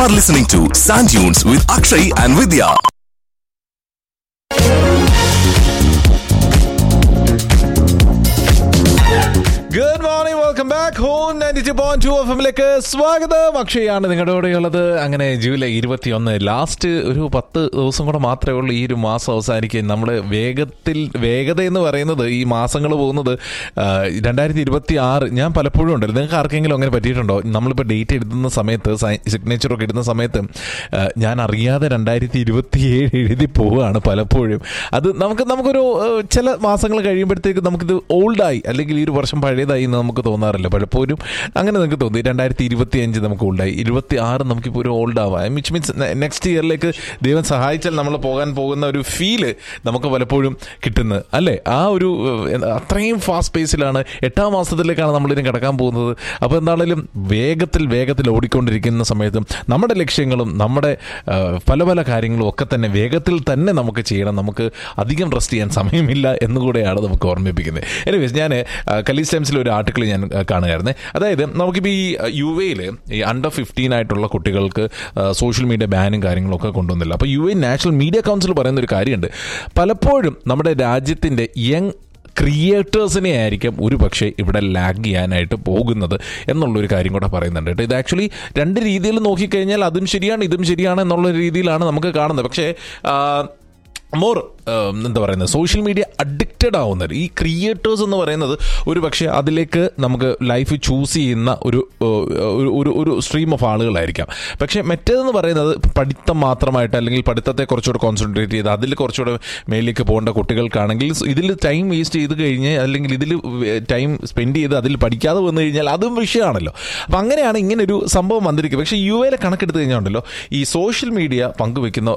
are listening to Sand Dunes with Akshay and Vidya. Good morning welcome back home ninety two point two F എമ്മിലേക്ക് സ്വാഗതം അക്ഷയാണ് നിങ്ങളുടെ കൂടെയുള്ളത് അങ്ങനെ July ഇരുപത്തിയൊന്ന് ലാസ്റ്റ് ഒരു പത്ത് ദിവസം കൂടെ മാത്രമേ ഉള്ളൂ ഈ ഒരു മാസം അവസാനിക്കുകയും നമ്മൾ വേഗത്തിൽ വേഗത എന്ന് പറയുന്നത് ഈ മാസങ്ങൾ പോകുന്നത് രണ്ടായിരത്തി ഇരുപത്തി ആറ് ഞാൻ പലപ്പോഴും ഉണ്ടല്ലോ നിങ്ങൾക്ക് ആർക്കെങ്കിലും അങ്ങനെ പറ്റിയിട്ടുണ്ടോ നമ്മളിപ്പോൾ ഡേറ്റ് എഴുതുന്ന സമയത്ത് സിഗ്നേച്ചറൊക്കെ ഇടുന്ന സമയത്ത് ആ, ഞാൻ അറിയാതെ രണ്ടായിരത്തി ഇരുപത്തി ഏഴ് എഴുതി പോവുകയാണ് പലപ്പോഴും അത് നമുക്ക് നമുക്കൊരു ആ, ചില മാസങ്ങൾ കഴിയുമ്പോഴത്തേക്ക് നമുക്കിത് ഓൾഡായി അല്ലെങ്കിൽ ഈ ഒരു വർഷം പഴയതായി എന്ന് നമുക്ക് തോന്നാറില്ല പലപ്പോഴും അങ്ങനെ നമുക്ക് തോന്നി രണ്ടായിരത്തി ഇരുപത്തി അഞ്ച് നമുക്ക് ഓൾഡായി ഇരുപത്തി ആറ് നമുക്കിപ്പോൾ ഒരു ഓൾഡ് ആവാം മിച്ച് മീൻസ് നെക്സ്റ്റ് ഇയറിലേക്ക് ദൈവം സഹായിച്ചാൽ നമ്മൾ പോകാൻ പോകുന്ന ഒരു ഫീല് നമുക്ക് പലപ്പോഴും കിട്ടുന്നത് അല്ലേ ആ ഒരു ഏഹ്, അത്രയും ഫാസ്റ്റ് പേസിലാണ് എട്ടാം മാസത്തിലേക്കാണ് നമ്മളിനി കിടക്കാൻ പോകുന്നത് അപ്പോൾ എന്താണെങ്കിലും വേഗത്തിൽ വേഗത്തിൽ ഓടിക്കൊണ്ടിരിക്കുന്ന സമയത്തും നമ്മുടെ ലക്ഷ്യങ്ങളും നമ്മുടെ ആ, പല പല കാര്യങ്ങളും ഒക്കെ തന്നെ വേഗത്തിൽ തന്നെ നമുക്ക് ചെയ്യണം നമുക്ക് അധികം റെസ്റ്റ് ചെയ്യാൻ സമയമില്ല എന്നുകൂടെയാണ് നമുക്ക് ഓർമ്മിപ്പിക്കുന്നത് എനിവേസ് ഞാൻ കലീസ് ടൈംസിൽ ഒരു ആർട്ടിക്കിൾ ഞാൻ ആ, കാണുകയായിരുന്നേ അതായത് നമുക്കിപ്പോൾ ഈ യു എയിൽ ഈ അണ്ടർ ഫിഫ്റ്റീൻ ആയിട്ടുള്ള കുട്ടികൾക്ക് സോഷ്യൽ മീഡിയ ബാനും കാര്യങ്ങളും ഒക്കെ കൊണ്ടുവന്നില്ല അപ്പോൾ U A national media council പറയുന്ന ഒരു കാര്യമുണ്ട് പലപ്പോഴും നമ്മുടെ രാജ്യത്തിൻ്റെ യങ് ക്രിയേറ്റേഴ്സിനെ ആയിരിക്കും ഒരു പക്ഷേ ഇവിടെ ലാഗ് ചെയ്യാനായിട്ട് പോകുന്നത് എന്നുള്ളൊരു കാര്യം കൂടെ പറയുന്നുണ്ട് കേട്ടോ ഇത് ആക്ച്വലി രണ്ട് രീതിയിൽ നോക്കിക്കഴിഞ്ഞാൽ അതും ശരിയാണ് ഇതും ശരിയാണ് എന്നുള്ള രീതിയിലാണ് നമുക്ക് കാണുന്നത് പക്ഷേ മോർ എന്താ പറയുന്നത് സോഷ്യൽ മീഡിയ അഡിക്റ്റഡ് ആവുന്നത് ഈ ക്രിയേറ്റേഴ്സ് എന്ന് പറയുന്നത് ഒരു പക്ഷേ അതിലേക്ക് നമുക്ക് ലൈഫ് ചൂസ് ചെയ്യുന്ന ഒരു ഏഹ്, ഒരു- ഒരു ഒരു സ്ട്രീം ഓഫ് ആളുകളായിരിക്കാം പക്ഷേ മറ്റേതെന്ന് പറയുന്നത് പഠിത്തം മാത്രമായിട്ട് അല്ലെങ്കിൽ പഠിത്തത്തെ കുറച്ചുകൂടെ കോൺസെൻട്രേറ്റ് ചെയ്ത് അതിൽ കുറച്ചുകൂടെ മേലേക്ക് പോകേണ്ട കുട്ടികൾക്കാണെങ്കിൽ ഇതിൽ ടൈം വേസ്റ്റ് ചെയ്ത് കഴിഞ്ഞ് അല്ലെങ്കിൽ ഇതിൽ ടൈം സ്പെൻഡ് ചെയ്ത് അതിൽ പഠിക്കാതെ വന്നു കഴിഞ്ഞാൽ അതും വിഷയമാണല്ലോ അപ്പം അങ്ങനെയാണ് ഇങ്ങനെ ഒരു സംഭവം വന്നിരിക്കുക പക്ഷേ യു എയിലെ കണക്കെടുത്ത് കഴിഞ്ഞാൽ ഉണ്ടല്ലോ ഈ സോഷ്യൽ മീഡിയ പങ്കുവെക്കുന്ന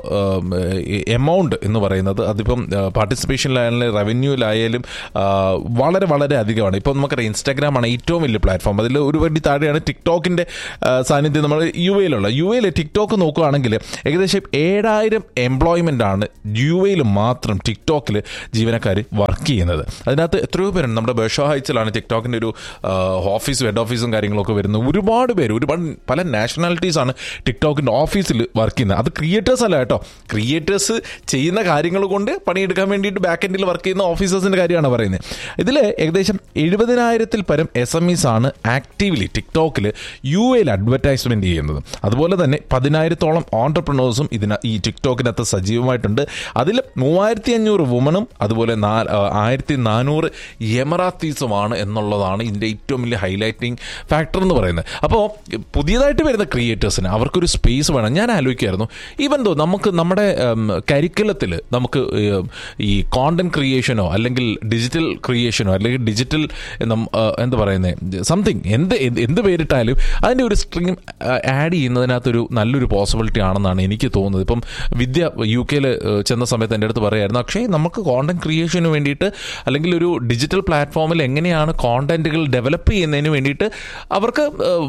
എമൗണ്ട് എന്ന് പറയുന്നത് അതിപ്പം പാർട്ടിസിപ്പേഷനിലായാലും റവന്യൂലായാലും ആ, വളരെ വളരെ അധികമാണ് ഇപ്പോൾ നമുക്കറിയാം ഇൻസ്റ്റാഗ്രാം ആണ് ഏറ്റവും വലിയ പ്ലാറ്റ്ഫോം അതിൽ ഒരു വണ്ടി താഴെയാണ് ടിക്ടോക്കിൻ്റെ സാന്നിധ്യം നമ്മൾ യു എയിലുള്ള യു എയിൽ ടിക്ടോക്ക് നോക്കുകയാണെങ്കിൽ ഏകദേശം ഏഴായിരം എംപ്ലോയ്മെൻ്റ് ആണ് യു എയിൽ മാത്രം ടിക്ടോക്കിൽ ജീവനക്കാർ വർക്ക് ചെയ്യുന്നത് അതിനകത്ത് എത്രയോ പേരുണ്ട് നമ്മുടെ ബേഷോ ഹൈറ്റ്സിലാണ് ടിക്ടോക്കിൻ്റെ ഒരു ആ, ഓഫീസും ഹെഡ് ഓഫീസും കാര്യങ്ങളൊക്കെ വരുന്നത് ഒരുപാട് പേര് ഒരുപാട് പല നാഷണാലിറ്റീസ് ആണ് ടിക്ടോക്കിൻ്റെ ഓഫീസിൽ വർക്ക് ചെയ്യുന്നത് അത് ക്രിയേറ്റേഴ്സ് അല്ല കേട്ടോ ക്രിയേറ്റേഴ്സ് ചെയ്യുന്ന കാര്യങ്ങൾ കൊണ്ട് പണിയെടുക്കാൻ വേണ്ടിയിട്ട് ബാക്ക് എൻഡിൽ വർക്ക് ചെയ്യുന്ന ഓഫീസേഴ്സിൻ്റെ കാര്യമാണ് പറയുന്നത് ഇതിൽ ഏകദേശം എഴുപതിനായിരത്തിൽ പരം എസ് എം ഇസ് ആണ് ആക്റ്റീവ്ലി ടിക്ടോക്കിൽ യു എയിൽ അഡ്വർടൈസ്മെന്റ് ചെയ്യുന്നത് അതുപോലെ തന്നെ പതിനായിരത്തോളം ഓണ്ടർപ്രണേഴ്സും ഇതിന ഈ ടിക്ടോക്കിനകത്ത് സജീവമായിട്ടുണ്ട് അതിൽ മൂവായിരത്തി അഞ്ഞൂറ് വുമണും അതുപോലെ ആയിരത്തി നാനൂറ് എമറാത്തീസുമാണ് എന്നുള്ളതാണ് ഇതിൻ്റെ ഏറ്റവും വലിയ ഹൈലൈറ്റിംഗ് ഫാക്ടർ എന്ന് പറയുന്നത് അപ്പോൾ പുതിയതായിട്ട് വരുന്ന ക്രിയേറ്റേഴ്സിന് അവർക്കൊരു സ്പേസ് വേണം ഞാൻ ആലോചിക്കായിരുന്നു ഈവൻ ദോ നമുക്ക് നമ്മുടെ കരിക്കുലത്തിൽ നമുക്ക് ഉം, ഈ കോണ്ടന്റ് ക്രിയേഷനോ അല്ലെങ്കിൽ ഡിജിറ്റൽ ക്രിയേഷനോ അല്ലെങ്കിൽ ഡിജിറ്റൽ എന്താ പറയുന്നത് സംതിങ് എന്ത് എന്ത് എന്ത് പേരിട്ടാലും അതിൻ്റെ ഒരു സ്ട്രീം ആഡ് ചെയ്യുന്നതിനകത്തൊരു നല്ലൊരു പോസിബിലിറ്റി ആണെന്നാണ് എനിക്ക് തോന്നുന്നത് ഇപ്പം വിദ്യ യു കെയിൽ ചെന്ന സമയത്ത് എൻ്റെ അടുത്ത് പറയായിരുന്നു പക്ഷേ നമുക്ക് കോണ്ടന്റ് ക്രിയേഷന് വേണ്ടിയിട്ട് അല്ലെങ്കിൽ ഒരു ഡിജിറ്റൽ പ്ലാറ്റ്ഫോമിൽ എങ്ങനെയാണ് കോണ്ടന്റുകൾ ഡെവലപ്പ് ചെയ്യുന്നതിന് വേണ്ടിയിട്ട് അവർക്ക്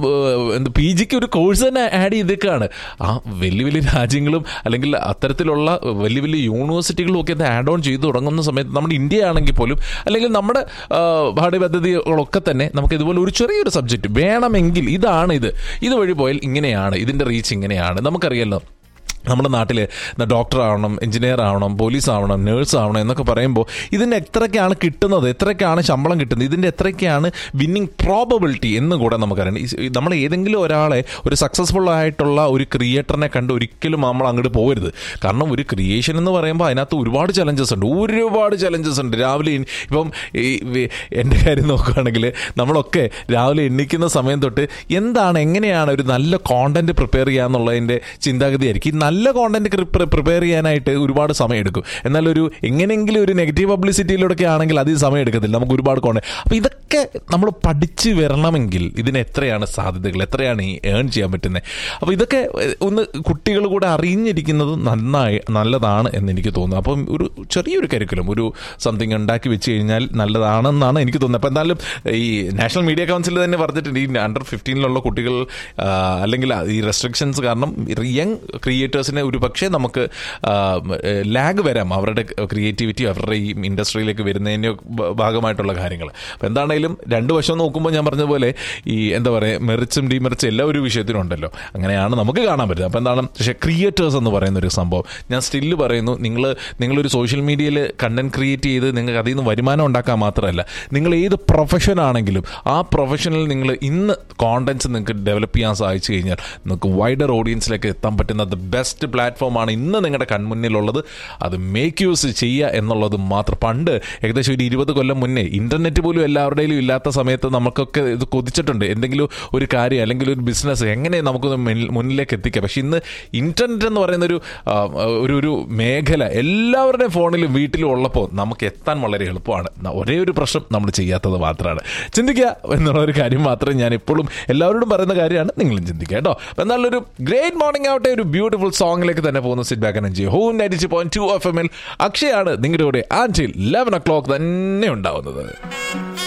എന്ത് പി ജിക്ക് ഒരു കോഴ്സ് തന്നെ ആഡ് ചെയ്തേക്കാണ് ആ വലിയ വലിയ രാജ്യങ്ങളും അല്ലെങ്കിൽ അത്തരത്തിലുള്ള വലിയ വലിയ യൂണിവേഴ്സിറ്റികളും ഒക്കെ ഇത് ആഡ് ഓൺ ചെയ്തു തുടങ്ങുന്ന സമയത്ത് നമ്മുടെ ഇന്ത്യ ആണെങ്കിൽ പോലും അല്ലെങ്കിൽ നമ്മുടെ ആ, പാഠ്യപദ്ധതികളൊക്കെ തന്നെ നമുക്ക് ഇതുപോലെ ഒരു ചെറിയൊരു സബ്ജക്റ്റ് വേണമെങ്കിൽ ഇതാണ് ഇത് ഇതുവഴി പോയാൽ ഇങ്ങനെയാണ് ഇതിൻ്റെ റീച്ച് ഇങ്ങനെയാണ് നമുക്കറിയാലോ നമ്മുടെ നാട്ടിൽ ഡോക്ടർ ആവണം എഞ്ചിനീയർ ആവണം പോലീസ് ആവണം നേഴ്സ് ആവണം എന്നൊക്കെ പറയുമ്പോൾ ഇതിൻ്റെ എത്രയൊക്കെയാണ് കിട്ടുന്നത് എത്രയൊക്കെയാണ് ശമ്പളം കിട്ടുന്നത് ഇതിൻ്റെ എത്രയൊക്കെയാണ് വിന്നിങ് പ്രോബബിലിറ്റി എന്ന് കൂടെ നമുക്കറിയാം ഈ- ഈ നമ്മൾ ഏതെങ്കിലും ഒരാളെ ഒരു സക്സസ്ഫുൾ ആയിട്ടുള്ള ഒരു ക്രിയേറ്ററിനെ കണ്ട് ഒരിക്കലും നമ്മൾ അങ്ങോട്ട് പോകരുത് കാരണം ഒരു ക്രിയേഷൻ എന്ന് പറയുമ്പോൾ അതിനകത്ത് ഒരുപാട് ചലഞ്ചസ് ഉണ്ട് ഒരുപാട് ചലഞ്ചസ് ഉണ്ട് രാവിലെ എണി- ഇപ്പം ഈ വി- എൻ്റെ കാര്യം നോക്കുകയാണെങ്കിൽ നമ്മളൊക്കെ രാവിലെ എണ്ണിക്കുന്ന സമയം തൊട്ട് എന്താണ് എങ്ങനെയാണ് ഒരു നല്ല കോണ്ടന്റ് പ്രിപ്പയർ ചെയ്യുക എന്നുള്ളതിൻ്റെ ചിന്താഗതിയായിരിക്കും ഈ നല്ല കോണ്ടന്റ് പ്രിപ്പയർ ചെയ്യാനായിട്ട് ഒരുപാട് സമയം എടുക്കും എന്നാൽ ഒരു എങ്ങനെയെങ്കിലും ഒരു നെഗറ്റീവ് പബ്ലിസിറ്റിയിലൂടെ ആണെങ്കിൽ അധികം സമയം എടുക്കത്തില്ല നമുക്ക് ഒരുപാട് കോണ്ടന്റ് അപ്പോൾ ഇതൊക്കെ നമ്മൾ പഠിച്ച് വരണമെങ്കിൽ ഇതിന് എത്രയാണ് സാധ്യതകൾ എത്രയാണ് ഈ ഏൺ ചെയ്യാൻ പറ്റുന്നത് അപ്പോൾ ഇതൊക്കെ ഏഹ്, ഒന്ന് കുട്ടികൾ കൂടെ അറിഞ്ഞിരിക്കുന്നത് നന്നായി നല്ലതാണ് എന്ന് എനിക്ക് തോന്നുന്നു അപ്പം ഒരു ചെറിയൊരു കരിക്കുലം ഒരു സംതിങ് ഉണ്ടാക്കി വെച്ച് കഴിഞ്ഞാൽ നല്ലതാണെന്നാണ് എനിക്ക് തോന്നുന്നത് അപ്പോൾ എന്തായാലും ഈ നാഷണൽ മീഡിയ കൗൺസിൽ തന്നെ പറഞ്ഞിട്ടുണ്ട് ഈ അണ്ടർ ഫിഫ്റ്റീനിലുള്ള കുട്ടികൾ ആ, അല്ലെങ്കിൽ ഈ റെസ്ട്രിക്ഷൻസ് കാരണം യങ് ക്രിയേറ്റേഴ്സ് ക്രിയേറ്റേഴ്സിനെ ഒരു പക്ഷേ നമുക്ക് ലാഗ് വരാം അവരുടെ ക്രിയേറ്റിവിറ്റി അവരുടെ ഈ ഇൻഡസ്ട്രിയിലേക്ക് വരുന്നതിൻ്റെ ഭ- ഭാഗമായിട്ടുള്ള കാര്യങ്ങൾ അപ്പം എന്താണെങ്കിലും രണ്ട് വശം നോക്കുമ്പോൾ ഞാൻ പറഞ്ഞതുപോലെ ഈ എന്താ പറയുക മെറിച്ചും ഡിമെറിച്ചും എല്ലാ ഒരു വിഷയത്തിനുണ്ടല്ലോ അങ്ങനെയാണ് നമുക്ക് കാണാൻ പറ്റുന്നത് അപ്പം എന്താണ് പക്ഷേ ക്രിയേറ്റേഴ്സ് എന്ന് പറയുന്ന ഒരു സംഭവം ഞാൻ സ്റ്റില്ല് പറയുന്നു നിങ്ങൾ നിങ്ങളൊരു സോഷ്യൽ മീഡിയയിൽ കണ്ടന്റ് ക്രിയേറ്റ് ചെയ്ത് നിങ്ങൾക്ക് അതിൽ നിന്ന് വരുമാനം ഉണ്ടാക്കാൻ മാത്രമല്ല നിങ്ങൾ ഏത് പ്രൊഫഷൻ ആണെങ്കിലും ആ പ്രൊഫഷനിൽ നിങ്ങൾ ഇന്ന് കോണ്ടന്റ്സ് നിങ്ങൾക്ക് ഡെവലപ്പ് ചെയ്യാൻ സാധിച്ചു കഴിഞ്ഞാൽ നിങ്ങൾക്ക് വൈഡർ ഓഡിയൻസിലേക്ക് എത്താൻ പറ്റുന്ന ദ ബെസ്റ്റ് പ്ലാറ്റ്ഫോമാണ് ഇന്ന് നിങ്ങളുടെ കൺമുന്നിലുള്ളത് അത് മേക്ക് യൂസ് ചെയ്യുക എന്നുള്ളത് മാത്രം പണ്ട് ഏകദേശം ഒരു ഇരുപത് കൊല്ലം മുന്നേ ഇന്റർനെറ്റ് പോലും എല്ലാവരുടെയും ഇല്ലാത്ത സമയത്ത് നമുക്കൊക്കെ ഇത് കൊതിച്ചിട്ടുണ്ട് എന്തെങ്കിലും ഒരു കാര്യം അല്ലെങ്കിൽ ഒരു ബിസിനസ് എങ്ങനെ നമുക്ക് മുന്നിലേക്ക് എത്തിക്കാം പക്ഷെ ഇന്ന് ഇന്റർനെറ്റ് എന്ന് പറയുന്ന ഒരു ആ, ഒരു ഒരു മേഖല എല്ലാവരുടെയും ഫോണിലും വീട്ടിലും ഉള്ളപ്പോൾ നമുക്ക് എത്താൻ വളരെ എളുപ്പമാണ് ന- ഒരേ ഒരു പ്രശ്നം നമ്മൾ ചെയ്യാത്തത് മാത്രമാണ് ചിന്തിക്കുക എന്നുള്ള ഒരു കാര്യം മാത്രമേ ഞാൻ എപ്പോഴും എല്ലാവരോടും പറയുന്ന കാര്യമാണ് നിങ്ങളും ചിന്തിക്കുക കേട്ടോ അപ്പം എന്നാലൊരു ഗ്രേറ്റ് മോർണിംഗ് ആവട്ടെ ഒരു ബ്യൂട്ടിഫുൾ സോങ്ങിലേക്ക് തന്നെ പോകുന്ന sit back energy home ninety point two F എമ്മിൽ അക്ഷയാണ് നിങ്ങളുടെ കൂടെ ആൻറ്റിൽ ലെവൻ ഒ ക്ലോക്ക് തന്നെ ഉണ്ടാവുന്നത്